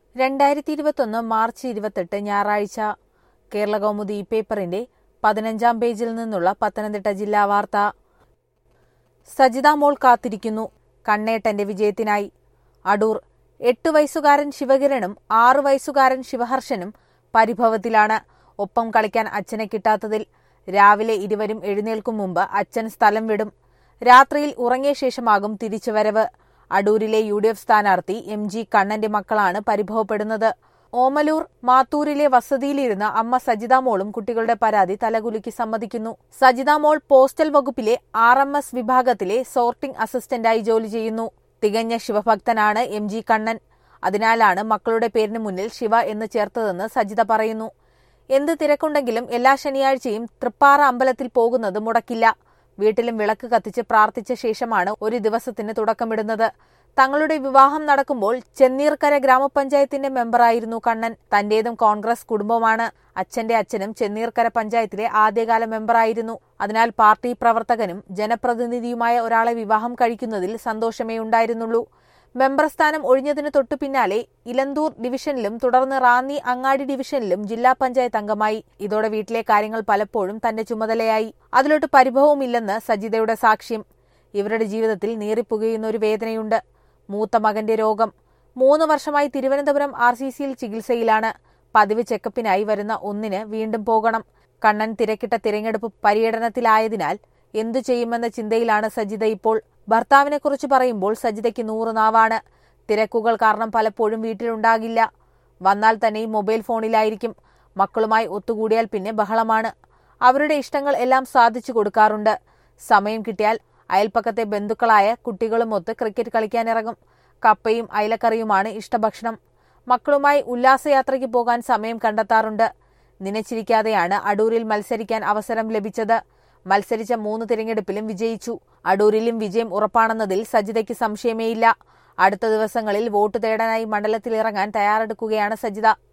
രണ്ടായിരത്തി ഇരുപത്തൊന്ന് മാർച്ച് ഇരുപത്തെട്ട് ഞായറാഴ്ച കേരള കൗമുദി ഈ പേപ്പറിന്റെ പതിനഞ്ചാം പേജിൽ നിന്നുള്ള പത്തനംതിട്ട ജില്ലാ വാർത്ത സജിത മോൾ കാത്തിരിക്കുന്നു കണ്ണേട്ടന്റെ വിജയത്തിനായി അടൂർ എട്ട് വയസ്സുകാരൻ ശിവകിരണും ആറു വയസ്സുകാരൻ ശിവഹർഷനും പരിഭവത്തിലാണ് ഒപ്പം കളിക്കാൻ അച്ഛനെ കിട്ടാത്തതിൽ രാവിലെ ഇരുവരും എഴുന്നേൽക്കും മുമ്പ് അച്ഛൻ സ്ഥലം വിടും രാത്രിയിൽ ഉറങ്ങിയ ശേഷമാകും തിരിച്ചുവരവ് അടൂരിലെ യു ഡി എഫ് സ്ഥാനാർത്ഥി എം ജി കണ്ണന്റെ മക്കളാണ് പരിഭവപ്പെടുന്നത് ഓമലൂർ മാത്തൂരിലെ വസതിയിലിരുന്ന അമ്മ സജിത മോളും കുട്ടികളുടെ പരാതി തലകുലുക്കി സമ്മതിക്കുന്നു സജിത മോൾ പോസ്റ്റൽ വകുപ്പിലെ ആർ എം എസ് വിഭാഗത്തിലെ സോർട്ടിംഗ് അസിസ്റ്റന്റായി ജോലി ചെയ്യുന്നു തികഞ്ഞ ശിവഭക്തനാണ് എം ജി കണ്ണൻ അതിനാലാണ് മക്കളുടെ പേരിന് മുന്നിൽ ശിവ എന്ന് ചേർത്തതെന്ന് സജിത പറയുന്നു എന്ത് തിരക്കുണ്ടെങ്കിലും എല്ലാ ശനിയാഴ്ചയും തൃപ്പാറ അമ്പലത്തിൽ പോകുന്നത് മുടക്കില്ല വീട്ടിലും വിളക്ക് കത്തിച്ച് പ്രാർത്ഥിച്ച ശേഷമാണ് ഒരു ദിവസത്തിന് തുടക്കമിടുന്നത് തങ്ങളുടെ വിവാഹം നടക്കുമ്പോൾ ചെന്നീർക്കര ഗ്രാമപഞ്ചായത്തിന്റെ മെമ്പറായിരുന്നു കണ്ണൻ തന്റേതും കോൺഗ്രസ് കുടുംബമാണ് അച്ഛന്റെ അച്ഛനും ചെന്നീർക്കര പഞ്ചായത്തിലെ ആദ്യകാല മെമ്പറായിരുന്നു അതിനാൽ പാർട്ടി പ്രവർത്തകനും ജനപ്രതിനിധിയുമായ ഒരാളെ വിവാഹം കഴിക്കുന്നതിൽ സന്തോഷമേ ഉണ്ടായിരുന്നുള്ളൂ മെമ്പർ സ്ഥാനം ഒഴിഞ്ഞതിന് തൊട്ടു പിന്നാലെ ഇലന്തൂർ ഡിവിഷനിലും തുടർന്ന് റാന്നി അങ്ങാടി ഡിവിഷനിലും ജില്ലാ പഞ്ചായത്ത് അംഗമായി ഇതോടെ വീട്ടിലെ കാര്യങ്ങൾ പലപ്പോഴും തന്റെ ചുമതലയായി അതിലോട്ട് പരിഭവമില്ലെന്ന് സജിതയുടെ സാക്ഷ്യം ഇവരുടെ ജീവിതത്തിൽ നീറിപ്പുകയുന്ന ഒരു വേദനയുണ്ട് മൂത്ത മകന്റെ രോഗം മൂന്ന് വർഷമായി തിരുവനന്തപുരം ആർ സി സിയിൽ ചികിത്സയിലാണ് പതിവ് ചെക്കപ്പിനായി വരുന്ന ഒന്നിന് വീണ്ടും പോകണം കണ്ണൻ തിരക്കിട്ട തിരഞ്ഞെടുപ്പ് പര്യടനത്തിലായതിനാൽ എന്തു ചെയ്യുമെന്ന ചിന്തയിലാണ് സജിത ഇപ്പോൾ ഭർത്താവിനെക്കുറിച്ച് പറയുമ്പോൾ സജിതയ്ക്ക് നൂറ് നാവാണ് തിരക്കുകൾ കാരണം പലപ്പോഴും വീട്ടിലുണ്ടാകില്ല വന്നാൽ തന്നെയും മൊബൈൽ ഫോണിലായിരിക്കും മക്കളുമായി ഒത്തുകൂടിയാൽ പിന്നെ ബഹളമാണ് അവരുടെ ഇഷ്ടങ്ങൾ എല്ലാം സാധിച്ചു കൊടുക്കാറുണ്ട് സമയം കിട്ടിയാൽ അയൽപ്പക്കത്തെ ബന്ധുക്കളായ കുട്ടികളുമൊത്ത് ക്രിക്കറ്റ് കളിക്കാനിറങ്ങും കപ്പയും അയലക്കറിയുമാണ് ഇഷ്ടഭക്ഷണം മക്കളുമായി ഉല്ലാസയാത്രയ്ക്ക് പോകാൻ സമയം കണ്ടെത്താറുണ്ട് നനച്ചിരിക്കാതെയാണ് അടൂരിൽ മത്സരിക്കാൻ അവസരം ലഭിച്ചത് മത്സരിച്ച മൂന്ന് തിരഞ്ഞെടുപ്പിലും വിജയിച്ചു അടൂരിലും വിജയം ഉറപ്പാണെന്നതിൽ സജിതയ്ക്ക് സംശയമേയില്ല അടുത്ത ദിവസങ്ങളിൽ വോട്ട് തേടാനായി മണ്ഡലത്തിലിറങ്ങാൻ തയ്യാറെടുക്കുകയാണ് സജിത